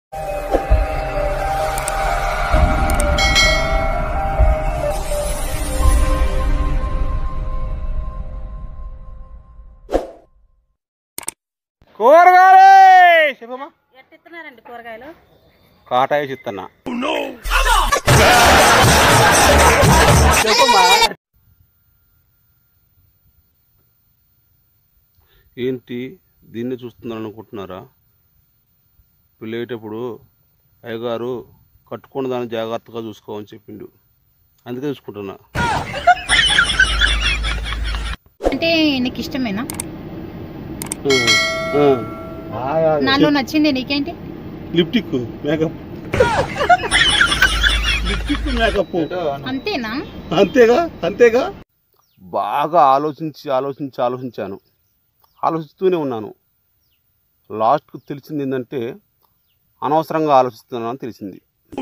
కూరగాయలు చెప్పమ్మా ఎట్టిస్తున్నారండి కూరగాయలు కాటాయ చిత్తన్న ఏంటి దీన్ని చూస్తున్నాను అనుకుంటున్నారా పెళ్ళేటప్పుడు అయ్యగారు కట్టుకున్న దాన్ని జాగ్రత్తగా చూసుకోమని చెప్పిండు అందుకే చూసుకుంటున్నా అంటే నీకు ఇష్టమేనా నాలో నచ్చింది నీకేంటి లిప్టిక్ మేకప్ లిప్టిక్ మేకప్ అంతేనా అంతేగా అంతేగా బాగా ఆలోచించి ఆలోచించి ఆలోచించాను ఆలోచిస్తూనే ఉన్నాను లాస్ట్కు తెలిసింది ఏంటంటే అనవసరంగా ఆలోచిస్తున్నాను అని తెలిసింది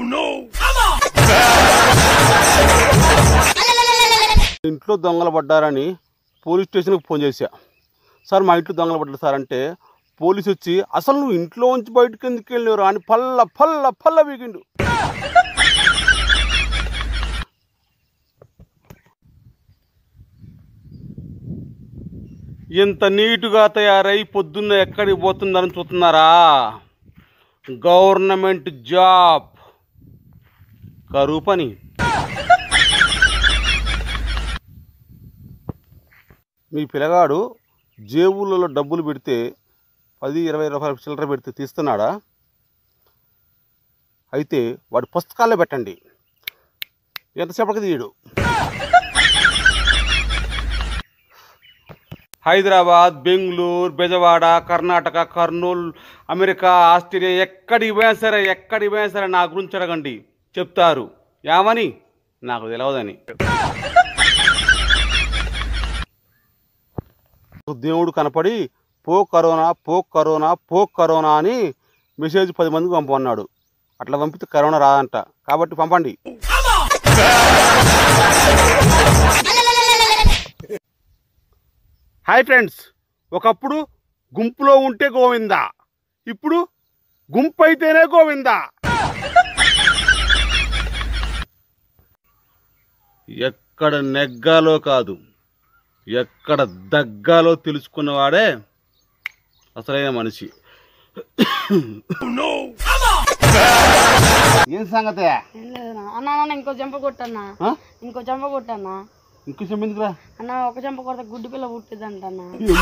ఇంట్లో దొంగలు పడ్డారని పోలీస్ స్టేషన్కి ఫోన్ చేశా సార్ మా ఇంట్లో దొంగలు పడ్డారు సార్ అంటే పోలీస్ వచ్చి అసలు నువ్వు ఇంట్లో నుంచి బయటకు ఎందుకు వెళ్ళినరు అని పల్ల పల్ల పల్ల వీగిండు ఇంత నీటుగా తయారై పొద్దున్న ఎక్కడికి పోతుందని చూస్తున్నారా గవర్నమెంట్ జాబ్ కరువు పని మీ పిల్లగాడు జేబులలో డబ్బులు పెడితే పది ఇరవై రూపాయల చిల్లర పెడితే తీస్తున్నాడా అయితే వాడి పుస్తకాల్లో పెట్టండి ఎంతసేపటికి తీయడు హైదరాబాద్ బెంగళూరు బెజవాడ కర్ణాటక కర్నూలు అమెరికా ఆస్ట్రేలియా ఎక్కడికి పోయినా సరే ఎక్కడికి పోయినా సరే నా గురించి అడగండి చెప్తారు ఏమని నాకు తెలియదని దేవుడు కనపడి పో కరోనా పో కరోనా పో కరోనా అని మెసేజ్ పది మందికి పంపమన్నాడు అట్లా పంపితే కరోనా రాదంట కాబట్టి పంపండి హాయ్ ఫ్రెండ్స్ ఒకప్పుడు గుంపులో ఉంటే గోవిందా ఇప్పుడు గుంపు అయితేనే గోవిందా ఎక్కడ నెగ్గాలో కాదు ఎక్కడ దగ్గాలో తెలుసుకున్నవాడే అసలైన మనిషి ఏం సంగతి ఏం లేదన్నా అన్న అన్న ఇంకో చెంప కొట్టన్నా ఆ? ఇంకో చెంప కొట్టన్నా ఇంకో చెప్పిందిరా అన్న ఒక చెంప కొడితే గుడ్డి పిల్ల పుట్టిద్దంట అన్న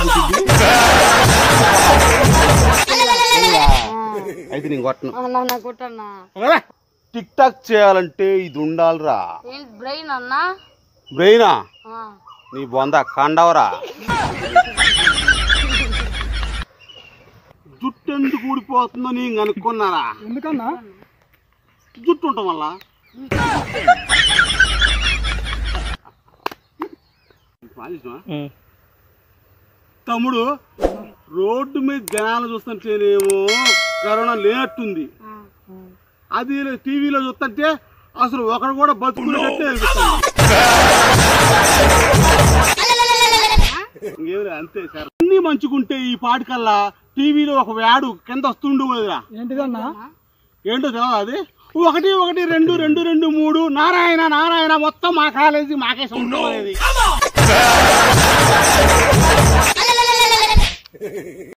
అయితే నేను కొట్టను అన్న నా కొట్టన్నా టిక్ టాక్ చేయాలంటే ఇది ఉండాలిరా ఏంటి బ్రెయిన్ అన్న బ్రెయినా ఆ. నీ బొంద కాండవరా జుట్టు ఎందుకు ఊడిపోతుందో నేను అనుకున్నారా ఎందుకన్నా జుట్టు ఉండటం వల్ల తమ్ముడు రోడ్డు మీద జనాలు చూస్తుంటేనేమో కరోనా లేనట్టుంది అది టీవీలో చూస్తుంటే అసలు ఒకడు కూడా బతుకునేటట్టే అనిపిస్తుంది ఇంకేమి అంతే సార్ అన్ని మంచుకుంటే ఈ పాటికల్లా టీవీలో ఒక వ్యాడు కింద వస్తుండు కదరా ఏంటిదన్నా ఏంటో తెలియదు అది ఒకటి ఒకటి రెండు రెండు రెండు మూడు నారాయణ నారాయణ మొత్తం మా కాలేజీ మాకే సొంతం అనేది